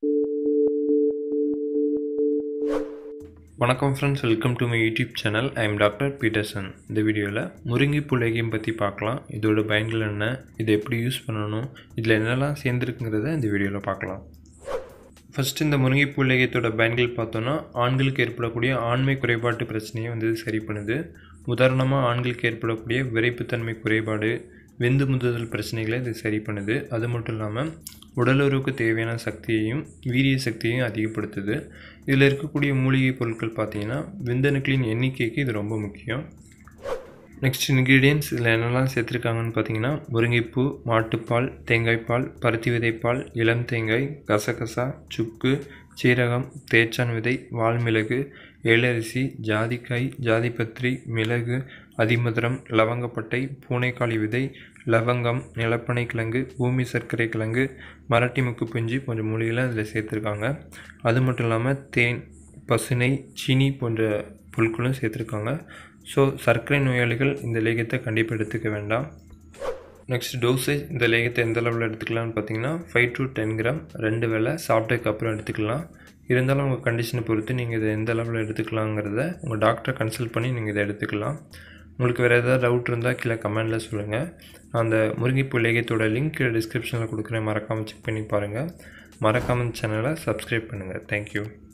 வணக்கம் friends welcome to my YouTube channel I am doctor Peterson இந்த வீடியோவில் முருங்கைப்பூ லேகியம் பற்றி பார்க்கலாம் இதோட பயன்கள் என்ன இதை எப்படி யூஸ் பண்ணணும் இதில் என்னெல்லாம் சேர்ந்துருக்குங்கிறத இந்த வீடியோவில் பார்க்கலாம் ஃபஸ்ட் இந்த முருங்கைப்பூ லேகியத்தோட பயன்கள் பார்த்தோன்னா ஆண்களுக்கு ஏற்படக்கூடிய ஆண்மை குறைபாட்டு பிரச்சனையை வந்து இது சரி பண்ணுது உதாரணமாக ஆண்களுக்கு ஏற்படக்கூடிய விரைப்புத்தன்மை குறைபாடு வெந்து முந்துதல் பிரச்சனைகளை இது சரி பண்ணுது அது மட்டும் இல்லாமல் உடலுறவுக்கு தேவையான சக்தியையும் வீரிய சக்தியையும் அதிகப்படுத்துது இதில் இருக்கக்கூடிய மூலிகை பொருட்கள் பார்த்தீங்கன்னா விந்தணுக்களின் எண்ணிக்கைக்கு இது ரொம்ப முக்கியம் நெக்ஸ்ட் இன்க்ரீடியன்ஸ் இதில் என்னெல்லாம் சேர்த்துருக்காங்கன்னு பார்த்தீங்கன்னா முருங்கைப்பூ மாட்டுப்பால் தேங்காய்ப்பால் பருத்தி விதைப்பால் இளம் தேங்காய் கசகசா சுக்கு சீரகம் தேச்சான் விதை வால்மிளகு ஏலரிசி ஜாதிக்காய் ஜாதிபத்திரி மிளகு அதிமதுரம் லவங்கப்பட்டை பூனைக்காளி விதை லவங்கம் நிலப்பனை கிழங்கு பூமி சர்க்கரை கிழங்கு மரட்டி முக்கு பிஞ்சு போன்ற மூலிகளை அதில் சேர்த்துருக்காங்க அது மட்டும் இல்லாமல் தேன் பசுனை சீனி போன்ற பொருட்களும் சேர்த்துருக்காங்க ஸோ சர்க்கரை நோயாளிகள் இந்த லேகியத்தை கண்டிப்பாக எடுத்துக்க வேண்டாம் நெக்ஸ்ட் டோசேஜ் இந்த லேகத்தை எந்த அளவில் எடுத்துக்கலாம்னு பார்த்தீங்கன்னா ஃபைவ் டு டென் கிராம் ரெண்டு வேளை சாப்பிட்டதுக்கு அப்புறம் எடுத்துக்கலாம் இருந்தாலும் உங்கள் கண்டிஷனை பொறுத்து நீங்கள் இதை எந்த அளவில் எடுத்துக்கலாங்கிறத உங்கள் டாக்டரை கன்சல்ட் பண்ணி நீங்கள் இதை எடுத்துக்கலாம் உங்களுக்கு வேறு ஏதாவது டவுட் இருந்தால் கீழே கமெண்டில் சொல்லுங்கள் அந்த முருங்கைப்பூ லேகத்தோட லிங்க் டிஸ்கிரிப்ஷனில் கொடுக்குறேன் மறக்காமல் செக் பண்ணி பாருங்கள் மறக்காமல் சேனலை சப்ஸ்கிரைப் பண்ணுங்கள் தேங்க்யூ